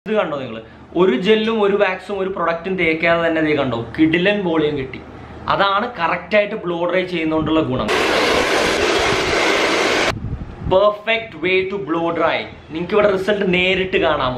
ഇത് കണ്ടോ നിങ്ങൾ ഒരു ജെല്ലും ഒരു വാക്സും ഒരു പ്രൊഡക്റ്റും തേക്കാതെ തന്നെ ഇത് കണ്ടോ കിഡിലൻ വോളിയം കിട്ടി അതാണ് correct ആയിട്ട് ബ്ലോ ഡ്രൈ ചെയ്യുന്നതുകൊണ്ടുള്ള ഗുണം perfect way to blow dry നിങ്ങൾക്ക് ഇവിടെ റിസൾട്ട് നേരിട്ട് കാണാമോ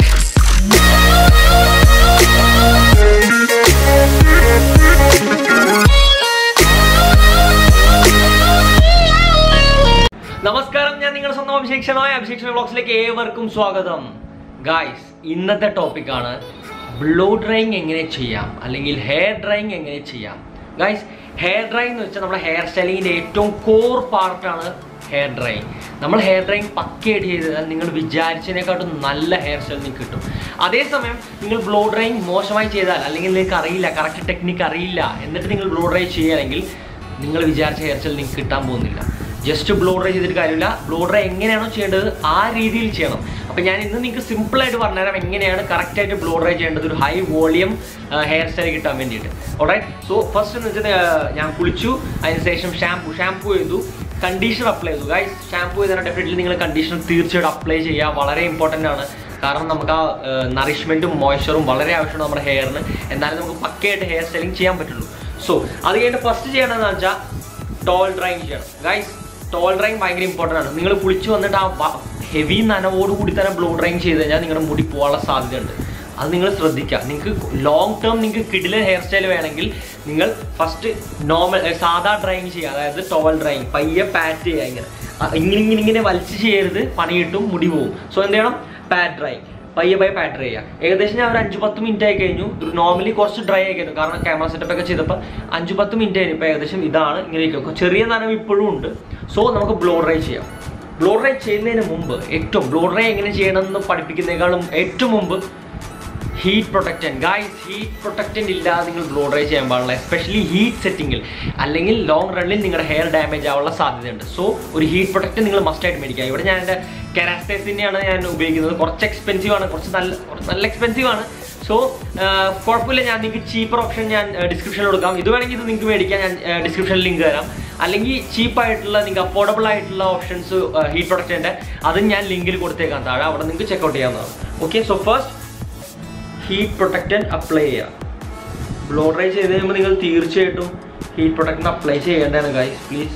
നമസ്കാരം ഞാൻ നിങ്ങളുടെ സ്വന്തം അഭിഷേക് ഷണോയ് അഭിഷേക് ഷണോയ് ബ്ലോഗ്സിലേക്ക് ഏവർക്കും സ്വാഗതം ഗായ്സ് ഇന്നത്തെ ടോപ്പിക്കാണ് ബ്ലോ ഡ്രൈയിങ് എങ്ങനെ ചെയ്യാം അല്ലെങ്കിൽ ഹെയർ ഡ്രൈയിങ് എങ്ങനെ ചെയ്യാം ഗായ്സ് ഹെയർ ഡ്രൈയിങ് എന്ന് വെച്ചാൽ നമ്മുടെ ഹെയർ സ്റ്റൈലിങ്ങിൻ്റെ ഏറ്റവും കോർ പാർട്ടാണ് ഹെയർ ഡ്രൈയിങ് നമ്മൾ ഹെയർ ഡ്രൈയിങ് പക്കയായിട്ട് ചെയ്താൽ നിങ്ങൾ വിചാരിച്ചതിനെക്കാട്ടും നല്ല ഹെയർ സ്റ്റൈൽ നിങ്ങൾക്ക് കിട്ടും അതേസമയം നിങ്ങൾ ബ്ലോ ഡ്രൈയിങ് മോശമായി ചെയ്താൽ അല്ലെങ്കിൽ നിങ്ങൾക്ക് അറിയില്ല കറക്റ്റ് ടെക്നിക്ക് അറിയില്ല എന്നിട്ട് നിങ്ങൾ ബ്ലോ ഡ്രൈ ചെയ്യുകയാണെങ്കിൽ നിങ്ങൾ വിചാരിച്ച ഹെയർ സ്റ്റൈൽ നിങ്ങൾക്ക് കിട്ടാൻ പോകുന്നില്ല ജസ്റ്റ് ബ്ലോ ഡ്രൈ ചെയ്തിട്ട് കാര്യമില്ല ബ്ലോ ഡ്രൈ എങ്ങനെയാണോ ചെയ്യേണ്ടത് ആ രീതിയിൽ ചെയ്യണം അപ്പം ഞാൻ ഇന്ന് നിങ്ങൾക്ക് സിമ്പിളായിട്ട് പറഞ്ഞുതരാം എങ്ങനെയാണ് കറക്റ്റായിട്ട് ബ്ലോ ഡ്രൈ ചെയ്യേണ്ടത് ഒരു ഹൈ വോളിയം ഹെയർ സ്റ്റൈൽ കിട്ടാൻ വേണ്ടിയിട്ട് ഓൾറൈറ്റ് സോ ഫസ്റ്റ് എന്ന് വെച്ചാൽ ഞാൻ കുളിച്ചു അതിന് ശേഷം ഷാംപൂ ഷാംപൂ ചെയ്തു കണ്ടീഷണർ അപ്ലൈ ചെയ്തു ഗൈസ് ഷാംപൂ ചെയ്താൽ ഡെഫിനറ്റ്ലി നിങ്ങൾ കണ്ടീഷണർ തീർച്ചയായിട്ടും അപ്ലൈ ചെയ്യുക വളരെ ഇമ്പോർട്ടൻ്റ് ആണ് കാരണം നമുക്ക് ആ നറിഷ്മെൻറ്റും മോയ്സ്ചറും വളരെ ആവശ്യമാണ് നമ്മുടെ ഹെയറിന് എന്നാലും നമുക്ക് പക്കയായിട്ട് ഹെയർ സ്റ്റൈലിംഗ് ചെയ്യാൻ പറ്റുള്ളൂ സോ അത് കഴിഞ്ഞിട്ട് ഫസ്റ്റ് ചെയ്യണമെന്ന് വെച്ചാൽ ടോൾ ഡ്രൈങ് ചെയ്യണം ഗൈസ് ടോൾ ഡ്രൈങ് ഭയങ്കര ഇമ്പോർട്ടൻ്റ് ആണ് നിങ്ങൾ കുളിച്ച് വന്നിട്ട് ആ ഹെവി നനവോട് കൂടി തന്നെ ബ്ലോ ഡ്രൈങ് ചെയ്ത് കഴിഞ്ഞാൽ നിങ്ങളുടെ മുടി പോകാനുള്ള സാധ്യതയുണ്ട് അത് നിങ്ങൾ ശ്രദ്ധിക്കുക നിങ്ങൾക്ക് ലോങ് ടേം നിങ്ങൾക്ക് കിഡിലെ ഹെയർ സ്റ്റൈൽ വേണമെങ്കിൽ നിങ്ങൾ ഫസ്റ്റ് നോർമൽ സാധാ ഡ്രൈങ് ചെയ്യുക അതായത് ടോവൽ ഡ്രൈങ് പയ്യെ പാറ്റ് ചെയ്യുക ഇങ്ങനെ ആ, ഇങ്ങനെ ഇങ്ങനെ ഇങ്ങനെ വലിച്ച് ചെയ്യരുത് പണി കിട്ടും മുടി പോവും സോ എന്ത് ചെയ്യണം പാറ്റ് ഡ്രൈ പയ്യെ പയ്യെ പാറ്റ് ഡ്രൈ ചെയ്യുക ഏകദേശം ഞാൻ ഒരു അഞ്ച് പത്ത് മിനിറ്റ് ആയി കഴിഞ്ഞു ഒരു നോർമലി കുറച്ച് ഡ്രൈ ആയി കഴിഞ്ഞു കാരണം ക്യാമറ സെറ്റപ്പ് ഒക്കെ ചെയ്തപ്പോൾ അഞ്ച് പത്ത് മിനിറ്റ് ആയിരുന്നു ഇപ്പോൾ ഏകദേശം ഇതാണ് ഇങ്ങനെ ഇരിക്കും ചെറിയ നനവ് ഇപ്പോഴും ഉണ്ട് സോ നമുക്ക് ബ്ലോ ഡ്രൈ ചെയ്യാം ബ്ലോ ഡ്രൈ ചെയ്യുന്നതിന് മുമ്പ് ഏറ്റവും ബ്ലോ ഡ്രൈ എങ്ങനെ ചെയ്യണമെന്ന് പഠിപ്പിക്കുന്നതിനേക്കാളും ഏറ്റവും മുമ്പ് heat protectant guys heat protectant ഇല്ലാതെ നിങ്ങൾ ബ്ലോ ഡ്രൈ ചെയ്യാൻ പാടില്ല എസ്പെഷ്യലി ഹീറ്റ് സെറ്റിങ്ങിൽ അല്ലെങ്കിൽ ലോങ് റണ്ണിൽ നിങ്ങളുടെ ഹെയർ ഡാമേജ് ആവാനുള്ള സാധ്യതയുണ്ട് സോ ഒരു ഹീറ്റ് പ്രൊട്ടക്റ്റ് നിങ്ങൾ മസ്റ്റ് ആയിട്ട് മേടിക്കുക ഇവിടെ ഞാൻ എൻ്റെ കെരാസ്റ്റേസിൻ്റെയാണ് ഞാൻ ഉപയോഗിക്കുന്നത് കുറച്ച് എക്സ്പെൻസീവ് ആണ് കുറച്ച് നല്ല കുറച്ച് നല്ല എക്സ്പെൻസീവ് ആണ് സോ കുഴപ്പമില്ല ഞാൻ നിങ്ങൾക്ക് ചീപ്പർ ഓപ്ഷൻ ഞാൻ ഡിസ്ക്രിപ്ഷനിൽ കൊടുക്കാം ഇത് വേണമെങ്കിൽ ഇത് നിങ്ങൾക്ക് മേടിക്കാം ഞാൻ ഡിസ്ക്രിപ്ഷനിൽ ലിങ്ക് തരാം അല്ലെങ്കിൽ ചീപ്പായിട്ടുള്ള നിങ്ങൾക്ക് അഫോർഡബിൾ ആയിട്ടുള്ള ഓപ്ഷൻസ് ഹീറ്റ് പ്രൊട്ടക്റ്റിൻ്റെ അതും ഞാൻ ലിങ്കിൽ കൊടുത്തേക്കാം താഴെ അവിടെ നിങ്ങൾക്ക് ചെക്കൗട്ട് ചെയ്യാവുന്നതാണ് okay so first heat protectant apply ചെയ്യുക ബ്ലോ ഡ്രൈ ചെയ്ത് കഴിയുമ്പോൾ നിങ്ങൾ തീർച്ചയായിട്ടും ഹീറ്റ് പ്രൊട്ടക്റ്റൻ അപ്ലൈ ചെയ്യേണ്ടതാണ് guys please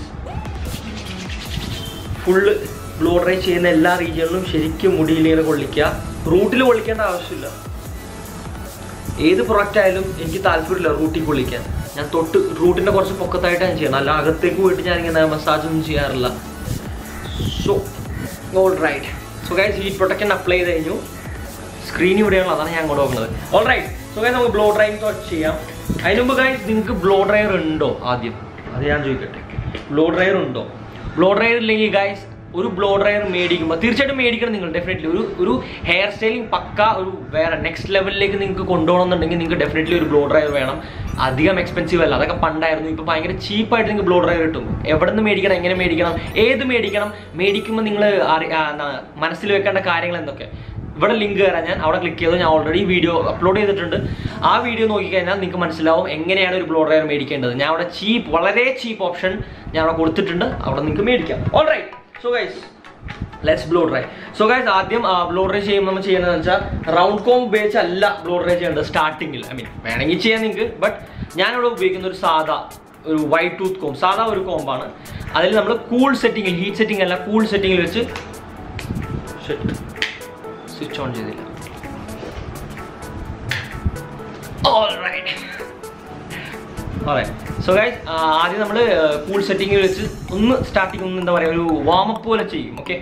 full blow dry ചെയ്യുന്ന എല്ലാ റീജിയണിലും ശരിക്കും മുടിയിൽ ഇങ്ങനെ കൊള്ളിക്കുക റൂട്ടിൽ കൊള്ളിക്കേണ്ട ആവശ്യമില്ല ഏത് പ്രൊഡക്റ്റ് ആയാലും എനിക്ക് താല്പര്യമില്ല റൂട്ടിൽ കൊള്ളിക്കാൻ ഞാൻ തൊട്ട് റൂട്ടിൻ്റെ കുറച്ച് പൊക്കത്തായിട്ട് ഞാൻ ചെയ്യണം അല്ല അകത്തേക്ക് പോയിട്ട് ഞാൻ ഇങ്ങനെ മസാജ് ഒന്നും ചെയ്യാറില്ല so all right so guys heat protection apply ചെയ്ത് കഴിഞ്ഞു സ്ക്രീൻ ഇവിടെയാണ് അതാണ് ഞാൻ അങ്ങോട്ട് നോക്കുന്നത് ഓൾ റൈറ്റ് സോ ഗൈസ് നമുക്ക് ബ്ലോ ഡ്രൈങ് ചെയ്യാം അതിന് മുമ്പ് ഗൈസ് നിങ്ങൾക്ക് ബ്ലോ ഡ്രയർ ഉണ്ടോ ആദ്യം അത് ഞാൻ ചോദിക്കട്ടെ ബ്ലോ ഡ്രയർ ഉണ്ടോ ബ്ലോ ഡ്രയർ ഇല്ലെങ്കിൽ ഗൈസ് ഒരു ബ്ലോ ഡ്രയർ മേടിക്കുമ്പോൾ തീർച്ചയായിട്ടും മേടിക്കണം നിങ്ങൾ ഡെഫിനറ്റ്ലി ഒരു ഒരു ഹെയർ സ്റ്റൈലിംഗ് പക്ക ഒരു വേറെ നെക്സ്റ്റ് ലെവലിലേക്ക് നിങ്ങൾക്ക് കൊണ്ടുപോകണമെന്നുണ്ടെങ്കിൽ നിങ്ങൾക്ക് ഡെഫിനറ്റ്ലി ഒരു ബ്ലോ ഡ്രയർ വേണം അധികം എക്സ്പെൻസീവ് അല്ല അതൊക്കെ പണ്ടായിരുന്നു ഇപ്പോൾ ഭയങ്കര ചീപ്പായിട്ട് നിങ്ങൾക്ക് ബ്ലോ ഡ്രയർ കിട്ടും എവിടെ നിന്ന് മേടിക്കണം എങ്ങനെ മേടിക്കണം ഏത് മേടിക്കണം മേടിക്കുമ്പോൾ നിങ്ങൾ അറി ആ, എന്താണ് മനസ്സിൽ വെക്കേണ്ട കാര്യങ്ങൾ എന്തൊക്കെ ഇവിടെ ലിങ്ക് തരാം ഞാൻ അവിടെ ക്ലിക്ക് ചെയ്തു ഞാൻ ഓൾറെഡി വീഡിയോ അപ്ലോഡ് ചെയ്തിട്ടുണ്ട് ആ വീഡിയോ നോക്കിക്കഴിഞ്ഞാൽ നിങ്ങൾക്ക് മനസ്സിലാവും എങ്ങനെയാണ് ഒരു ബ്ലോ ഡ്രയർ മേടിക്കേണ്ടത് ഞാൻ അവിടെ ചീപ്പ് വളരെ ചീപ്പ് ഓപ്ഷൻ ഞാൻ അവിടെ കൊടുത്തിട്ടുണ്ട് അവിടെ നിങ്ങൾക്ക് മേടിക്കാം all right so guys let's blow dry so guys ആദ്യം ബ്ലോ ഡ്രൈ ചെയ്യുമ്പോൾ നമ്മൾ ചെയ്യുന്നതെന്ന് വെച്ചാൽ റൗണ്ട് കോം ഉപയോഗിച്ചല്ല ബ്ലോ ഡ്രൈ ചെയ്യേണ്ടത് സ്റ്റാർട്ടിങ്ങിൽ ഐ മീൻ വേണമെങ്കിൽ ചെയ്യാൻ നിങ്ങൾക്ക് ബട്ട് ഞാനിവിടെ ഉപയോഗിക്കുന്ന ഒരു സാധാ ഒരു വൈറ്റ് ടൂത്ത് കോം സാധാ ഒരു കോമ്പാണ് അതിൽ നമ്മൾ കൂൾ സെറ്റിങ്ങിൽ ഹീറ്റ് സെറ്റിംഗ് അല്ല കൂൾ സെറ്റിങ്ങിൽ വെച്ച് സ്വിച്ച് ഓൺ ചെയ്തില്ല സോ ഗൈസ് ആദ്യം നമ്മൾ കൂൾ സെറ്റിങ്ങിൽ വെച്ച് ഒന്ന് സ്റ്റാർട്ടിങ് ഒന്ന് എന്താ പറയുക ഒരു വാമപ്പ് പോലെ ചെയ്യും ഓക്കെ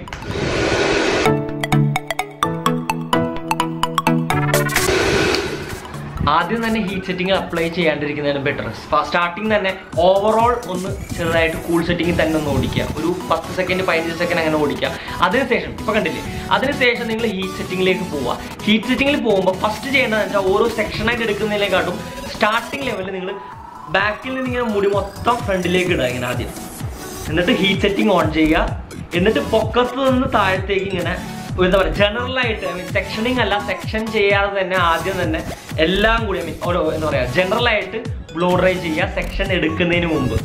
ആദ്യം തന്നെ ഹീറ്റ് സെറ്റിംഗ് അപ്ലൈ ചെയ്യാണ്ടിരിക്കുന്നതാണ് ബെറ്റർ സ്റ്റാർട്ടിങ് തന്നെ ഓവറോൾ ഒന്ന് ചെറുതായിട്ട് കൂൾ സെറ്റിംഗിൽ തന്നെ ഒന്ന് ഓടിക്കുക ഒരു പത്ത് സെക്കൻഡ് പതിനഞ്ച് സെക്കൻഡ് അങ്ങനെ ഓടിക്കുക അതിനുശേഷം ഇപ്പൊ കണ്ടില്ലേ അതിനുശേഷം നിങ്ങൾ ഹീറ്റ് സെറ്റിംഗിലേക്ക് പോവുക ഹീറ്റ് സെറ്റിംഗിൽ പോകുമ്പോൾ ഫസ്റ്റ് ചെയ്യേണ്ടതെന്ന് വെച്ചാൽ ഓരോ സെക്ഷനായിട്ട് എടുക്കുന്നതിനെക്കാട്ടും സ്റ്റാർട്ടിംഗ് ലെവലിൽ നിങ്ങൾ ബാക്കിൽ നിന്ന് ഇങ്ങനെ മുടി മൊത്തം ഫ്രണ്ടിലേക്ക് ഇടുക ഇങ്ങനെ ആദ്യം എന്നിട്ട് ഹീറ്റ് സെറ്റിംഗ് ഓൺ ചെയ്യുക എന്നിട്ട് പൊക്കത്ത് നിന്ന് താഴത്തേക്ക് ഇങ്ങനെ എന്താ പറയുക ജനറൽ ആയിട്ട് ഐ മീൻ സെക്ഷനിങ് അല്ല സെക്ഷൻ ചെയ്യാതെ തന്നെ ആദ്യം തന്നെ എല്ലാം കൂടി ഐ മീൻ ഓരോ എന്താ പറയുക ജനറൽ ആയിട്ട് ബ്ലോ ഡ്രൈ ചെയ്യുക സെക്ഷൻ എടുക്കുന്നതിന് മുമ്പ്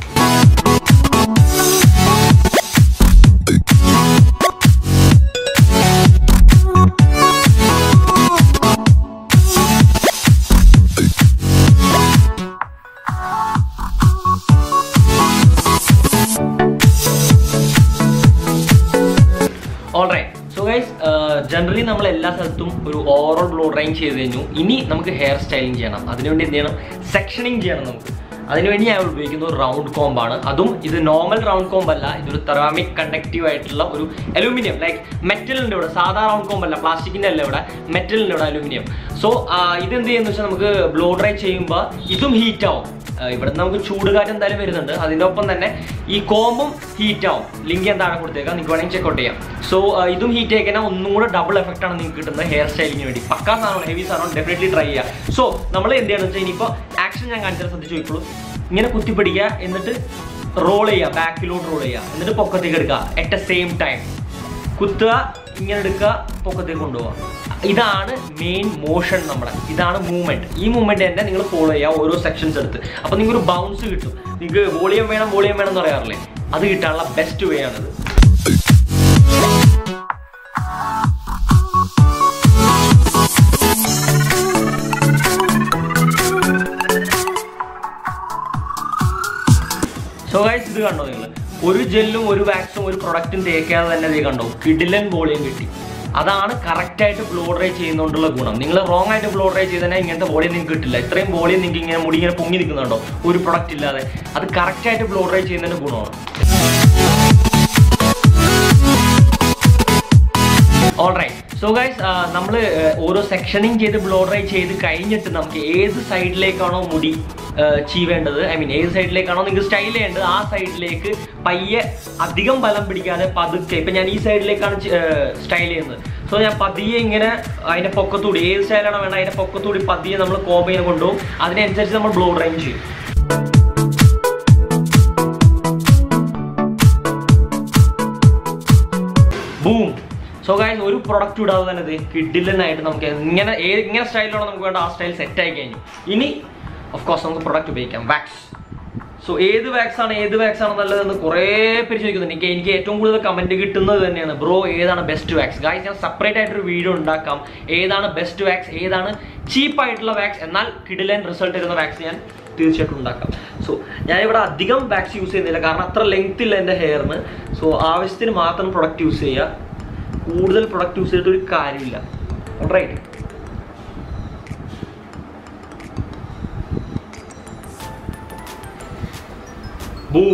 ഒരു ഓവറോൾ ബ്ലോ ഡ്രൈങ് ചെയ്ത് കഴിഞ്ഞു ഇനി നമുക്ക് ഹെയർ സ്റ്റൈലിംഗ് ചെയ്യണം അതിനുവേണ്ടി എന്ത് ചെയ്യണം സെക്ഷനിങ് ചെയ്യണം നമുക്ക് അതിനുവേണ്ടി ഞാൻ ഉപയോഗിക്കുന്ന ഒരു റൗണ്ട് കോമ്പാണ് അതും ഇത് നോർമൽ റൗണ്ട് കോമ്പ് അല്ല ഇതൊരു തെറാമിക് കണ്ടക്റ്റീവ് ആയിട്ടുള്ള ഒരു അലൂമിനിയം ലൈക്ക് മെറ്റലിൻ്റെ ഇവിടെ സാധാ റൗണ്ട് കോമ്പ് അല്ല പ്ലാസ്റ്റിക്കിൻ്റെ അല്ല ഇവിടെ മെറ്റലിൻ്റെ ഇവിടെ അലൂമിനിയം സോ ഇത് എന്ത് ചെയ്യുന്ന വെച്ചാൽ നമുക്ക് ബ്ലോ ഡ്രൈ ചെയ്യുമ്പോൾ ഇതും ഹീറ്റ് ആവും ഇവിടെ നമുക്ക് ചൂട് കാറ്റ് എന്തായാലും വരുന്നുണ്ട് അതിൻ്റെ ഒപ്പം തന്നെ ഈ കോമ്പും ഹീറ്റ് ആവും ലിങ്ക് ഞാൻ താഴെ കൊടുത്തേക്കാം നിങ്ങൾക്ക് വേണമെങ്കിൽ ചെക്കൗട്ട് ചെയ്യാം സോ ഇതും ഹീറ്റ് ആയിക്കഴിഞ്ഞാൽ ഒന്നും കൂടെ ഡബിൾ എഫക്റ്റ് ആണ് നിങ്ങൾക്ക് കിട്ടുന്നത് ഹെയർ സ്റ്റൈലിങ്ങിന് വേണ്ടി പക്കാ സാധനം ഹെവി സാധനം ഡെഫിനറ്റ്ലി ട്രൈ ചെയ്യുക സോ നമ്മൾ എന്ത് ചെയ്യണമെന്ന് വെച്ചാൽ ഇനിയിപ്പോൾ ആക്ഷൻ ഞാൻ കാണിച്ചാൽ ശ്രദ്ധിച്ചു നോക്കുള്ളൂ ഇങ്ങനെ കുത്തിപ്പിടിക്കുക എന്നിട്ട് റോൾ ചെയ്യുക ബാക്കിലോട്ട് റോൾ ചെയ്യുക എന്നിട്ട് പൊക്കത്തേക്ക് എടുക്കുക അറ്റ് എ സെയിം ടൈം കുത്തുക ഇങ്ങനെ എടുക്കുക പൊക്കത്തേക്ക് കൊണ്ടുപോകുക ഇതാണ് മെയിൻ മോഷൻ നമ്മുടെ ഇതാണ് മൂവ്മെന്റ് ഈ മൂവ്മെന്റ് തന്നെ നിങ്ങൾ ഫോളോ ചെയ്യുക ഓരോ സെക്ഷൻസ് എടുത്ത് അപ്പോൾ നിങ്ങൾക്ക് ഒരു ബൗൺസ് കിട്ടും നിങ്ങൾക്ക് വോളിയം വേണം വോളിയം വേണം എന്ന് പറയാറില്ലേ അത് കിട്ടാനുള്ള ബെസ്റ്റ് വേ ആണിത് സോ ഗൈസ് ഇത് കണ്ടോ നിങ്ങൾ ഒരു ജെല്ലും ഒരു വാക്സും ഒരു പ്രൊഡക്റ്റും തേക്കാതെ തന്നെ ഇത് കണ്ടോ കിഡിലൻ വോളിയം കിട്ടി അതാണ് കറക്റ്റ് ആയിട്ട് ബ്ലോ ഡ്രൈ ചെയ്യുന്നതുകൊണ്ടുള്ള ഗുണം നിങ്ങൾ റോങ് ആയിട്ട് ബ്ലോ ഡ്രൈ ചെയ്താൽ ഇങ്ങനത്തെ വോളിയം നിങ്ങൾക്ക് കിട്ടില്ല ഇത്രയും വോളിയം നിങ്ങൾക്ക് ഇങ്ങനെ മുടി ഇങ്ങനെ പൊങ്ങി നിൽക്കുന്നുണ്ടോ ഒരു പ്രൊഡക്റ്റ് ഇല്ലാതെ അത് കറക്റ്റ് ആയിട്ട് ബ്ലോ ഡ്രൈ ചെയ്യുന്നതിന്റെ ഗുണമാണ് ഓൾറൈറ്റ് സോ ഗൈസ് നമ്മൾ ഓരോ സെക്ഷനിങ് ചെയ്ത് ബ്ലോ ഡ്രൈ ചെയ്ത് കഴിഞ്ഞിട്ട് നമുക്ക് ഏത് സൈഡിലേക്കാണോ മുടി ചീവേണ്ടത് ഐ മീൻ ഏത് സൈഡിലേക്കാണോ നിങ്ങൾക്ക് സ്റ്റൈൽ ചെയ്യേണ്ടത് ആ സൈഡിലേക്ക് പയ്യെ അധികം ബലം പിടിക്കാതെ പതുക്കെ ഇപ്പം ഞാൻ ഈ സൈഡിലേക്കാണ് സ്റ്റൈൽ ചെയ്യുന്നത് സോ ഞാൻ പതിയെ ഇങ്ങനെ അതിൻ്റെ പൊക്കത്തൂടി ഏത് സ്റ്റൈലാണോ വേണ്ടത് അതിൻ്റെ പൊക്കത്തൂടി പതിയെ നമ്മൾ കോമ്പ് ഇങ്ങനെ കൊണ്ടുപോകും അതിനനുസരിച്ച് നമ്മൾ ബ്ലോ ഡ്രൈ ചെയ്യും ബൂം സോ ഗൈസ് ഒരു പ്രൊഡക്റ്റ് ഇടാതെ തന്നെ ഇത് കിഡിലനായിട്ട് നമുക്ക് ഇങ്ങനെ ഏത് ഇങ്ങനെ സ്റ്റൈലിലാണ് നമുക്ക് വേണ്ട ആ സ്റ്റൈൽ സെറ്റ് ആയി കഴിഞ്ഞു ഇനി ഓഫ് കോഴ്സ് നമുക്ക് പ്രൊഡക്റ്റ് ഉപയോഗിക്കാം വാക്സ് സോ ഏത് വാക്സ് ആണ് ഏത് വാക്സ് ആണ് നല്ലതെന്ന് കുറേ പേര് ചോദിക്കുന്നുണ്ട് എനിക്ക് എനിക്ക് ഏറ്റവും കൂടുതൽ കമന്റ് കിട്ടുന്നത് തന്നെയാണ് ബ്രോ ഏതാണ് ബെസ്റ്റ് വാക്സ് ഗൈസ് ഞാൻ സെപ്പറേറ്റ് ആയിട്ടൊരു വീഡിയോ ഉണ്ടാക്കാം ഏതാണ് ബെസ്റ്റ് വാക്സ് ഏതാണ് ചീപ്പ് ആയിട്ടുള്ള വാക്സ് എന്നാൽ കിഡിലൻ റിസൾട്ട് തരുന്ന വാക്സ് ഞാൻ തീർച്ചയായിട്ടും ഉണ്ടാക്കാം സോ ഞാനിവിടെ അധികം വാക്സ് യൂസ് ചെയ്യുന്നില്ല കാരണം അത്ര ലെങ്ത് ഇല്ല എൻ്റെ ഹെയറിന് സോ ആവശ്യത്തിന് മാത്രം പ്രൊഡക്റ്റ് യൂസ് ചെയ്യുക കൂടുതൽ പ്രൊഡക്റ്റ് യൂസ് ചെയ്തിട്ട് ഒരു കാര്യമില്ല റൈറ്റ് ബൂം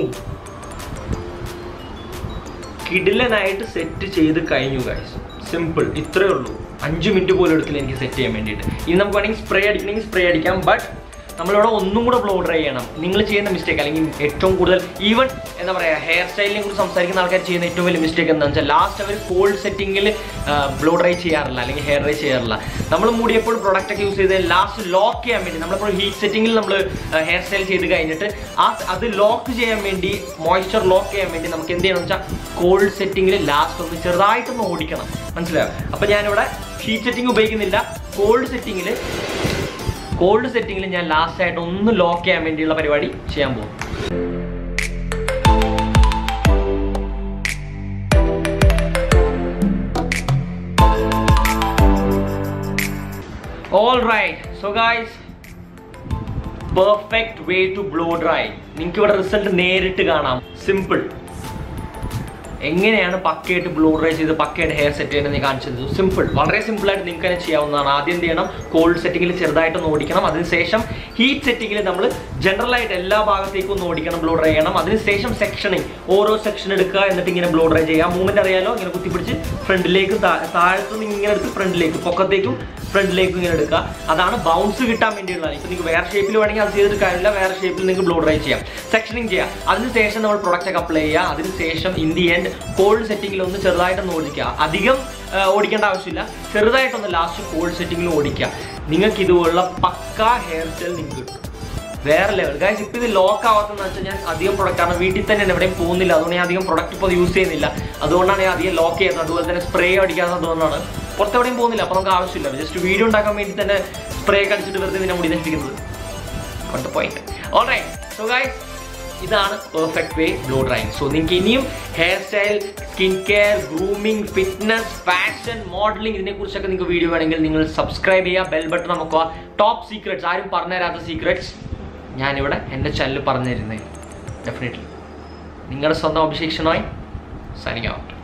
കിഡിലനായിട്ട് സെറ്റ് ചെയ്ത് കഴിഞ്ഞു ഗൈസ് സിമ്പിൾ ഇത്രയേ ഉള്ളൂ അഞ്ച് മിനിറ്റ് പോലും എടുക്കില്ല എനിക്ക് സെറ്റ് ചെയ്യാൻ വേണ്ടിയിട്ട് ഇനി നമുക്ക് വേണമെങ്കിൽ സ്പ്രേ അടിക്കണമെങ്കിൽ സ്പ്രേ അടിക്കാം ബട്ട് നമ്മളിവിടെ ഒന്നും കൂടെ ബ്ലോ ഡ്രൈ ചെയ്യണം നിങ്ങൾ ചെയ്യുന്ന മിസ്റ്റേക്ക് അല്ലെങ്കിൽ ഏറ്റവും കൂടുതൽ ഈവൻ എന്താ പറയുക ഹെയർ സ്റ്റൈലിനെ കുറിച്ച് സംസാരിക്കുന്ന ആൾക്കാർ ചെയ്യുന്ന ഏറ്റവും വലിയ മിസ്റ്റേക്ക് എന്താണെന്ന് വെച്ചാൽ ലാസ്റ്റ് അവർ കോൾഡ് സെറ്റിങ്ങിൽ ബ്ലോ ഡ്രൈ ചെയ്യാറില്ല അല്ലെങ്കിൽ ഹെയർ ഡ്രൈ ചെയ്യാറില്ല നമ്മൾ മൂടിയപ്പോൾ പ്രൊഡക്റ്റ് ഒക്കെ യൂസ് ചെയ്ത് ലാസ്റ്റ് ലോക്ക് ചെയ്യാൻ വേണ്ടി നമ്മളിപ്പോൾ ഹീറ്റ് സെറ്റിങ്ങിൽ നമ്മൾ ഹെയർ സ്റ്റൈൽ ചെയ്ത് കഴിഞ്ഞിട്ട് ആ അത് ലോക്ക് ചെയ്യാൻ വേണ്ടി മോയ്സ്ചർ ലോക്ക് ചെയ്യാൻ വേണ്ടി നമുക്ക് എന്ത് ചെയ്യണം വെച്ചാൽ കോൾഡ് സെറ്റിങ്ങിൽ ലാസ്റ്റ് ഒന്ന് ചെറുതായിട്ടൊന്ന് ഓടിക്കണം മനസ്സിലായോ അപ്പോൾ ഞാനിവിടെ ഹീറ്റ് സെറ്റിംഗ് ഉപയോഗിക്കുന്നില്ല കോൾഡ് സെറ്റിങ്ങിൽ കോൾഡ് സെറ്റിങ്ങിൽ ഞാൻ ലാസ്റ്റ് ആയിട്ട് ഒന്ന് ലോക്ക് ചെയ്യാൻ വേണ്ടിയുള്ള പരിപാടി ചെയ്യാൻ പോകും all right so guys perfect way to blow dry നിങ്ങൾക്ക് ഇവിടെ റിസൾട്ട് നേരിട്ട് കാണാം സിമ്പിൾ എങ്ങനെയാണ് പക്കയായിട്ട് ബ്ലൂ ഡ്രൈ ചെയ്ത് പക്കയായിട്ട് ഹെയർ സെറ്റ് ചെയ്യുന്നത് നീ കാണിച്ചത് സിമ്പിൾ വളരെ സിമ്പിൾ ആയിട്ട് നിങ്ങൾക്ക് തന്നെ ചെയ്യാവുന്നതാണ് ആദ്യം എന്ത് ചെയ്യണം കോൾഡ് സെറ്റിങ്ങിൽ ചെറുതായിട്ടൊന്ന് ഓടിക്കണം അതിനുശേഷം ഹീറ്റ് സെറ്റിങ്ങിൽ നമ്മൾ ജനറൽ ആയിട്ട് എല്ലാ ഭാഗത്തേക്കും ഒന്ന് ഓടിക്കണം ബ്ലൂ ഡ്രൈ ചെയ്യണം അതിനുശേഷം സെക്ഷനിങ് ഓരോ സെക്ഷൻ എടുക്കുക എന്നിട്ട് ഇങ്ങനെ ബ്ലൂ ഡ്രൈ ചെയ്യുക മൂവ്മെന്റ് അറിയാലോ ഇങ്ങനെ കുത്തിപ്പിടിച്ച് ഫ്രണ്ടിലേക്ക് താഴത്തു നിന്ന് ഇങ്ങനെ എടുത്ത് ഫ്രണ്ടിലേക്ക് പൊക്കത്തേക്കും ഫ്രണ്ടിലേക്കും ഇങ്ങനെ എടുക്കുക അതാണ് ബൗൺസ് കിട്ടാൻ വേണ്ടിയുള്ളത് ഇപ്പൊ നിങ്ങൾക്ക് വേറെ ഷേപ്പിൽ വേണമെങ്കിൽ അത് ചെയ്തിട്ട് കാര്യമില്ല വേറെ ഷേപ്പിൽ നിങ്ങൾക്ക് ബ്ലോ ഡ്രൈ ചെയ്യാം സെക്ഷനിങ് ചെയ്യാം അതിനുശേഷം നമ്മൾ പ്രൊഡക്റ്റ് ഒക്കെ അപ്ലൈ ചെയ്യുക അതിനുശേഷം ഇൻ ദി എൻഡ് കോൾഡ് സെറ്റിംഗിൽ ഒന്ന് ചെറുതായിട്ടൊന്ന് ഓടിക്കുക അധികം ആ, ഓടിക്കേണ്ട ആവശ്യമില്ല ചെറുതായിട്ടൊന്ന് ലാസ്റ്റ് കോൾഡ് സെറ്റിംഗിൽ ഓടിക്കുക നിങ്ങൾക്ക് ഇതുപോലുള്ള പക്കാ ഹെയർ സ്റ്റൈൽ നിങ്ങൾക്ക് കിട്ടും വേറെ ലെവൽ ഗൈസ് ഇപ്പൊ ഇത് ലോക്ക് ആവാത്തെന്ന് വെച്ചാൽ ഞാൻ അധികം പ്രൊഡക്റ്റ് ആണ് വീട്ടിൽ തന്നെ എവിടെയും പോകുന്നില്ല അതുകൊണ്ട് ഞാൻ അധികം പ്രൊഡക്റ്റ് ഇപ്പോൾ യൂസ് ചെയ്യുന്നില്ല അതുകൊണ്ടാണ് ഞാൻ അധികം ലോക്ക് ചെയ്യുന്നത് അതുപോലെ തന്നെ സ്പ്രേ അടിക്കാത്തത് അതുകൊണ്ടാണ് പുറത്തെവിടെയും പോകുന്നില്ല അപ്പോൾ നമുക്ക് ആവശ്യമില്ല ജസ്റ്റ് വീഡിയോ ഉണ്ടാക്കാൻ വേണ്ടി തന്നെ സ്പ്രേ ഒക്കെ അടിച്ചിട്ട് വെറുതെ നിന്നെ മുടി നശിപ്പിക്കുന്നത് അടുത്ത പോയിന്റ് ഓൾറൈറ്റ് സോ ഗൈസ് ഇതാണ് perfect way blow drying so നിങ്ങൾക്ക് ഇനിയും hair style skin care grooming fitness fashion modelling ഇതിനെക്കുറിച്ചൊക്കെ നിങ്ങൾക്ക് വീഡിയോ വേണമെങ്കിൽ നിങ്ങൾ സബ്സ്ക്രൈബ് ചെയ്യുക ബെൽ ബട്ടൺ നമുക്ക് ടോപ്പ് സീക്രറ്റ്സ് ആരും പറഞ്ഞു തരാത്ത സീക്രറ്റ്സ് ഞാനിവിടെ എൻ്റെ ചാനൽ പറഞ്ഞു തരുന്നത് ഡെഫിനറ്റ്ലി നിങ്ങളുടെ സ്വന്തം അഭിഷേക്ഷനായി സൈനിങ് ഔട്ട്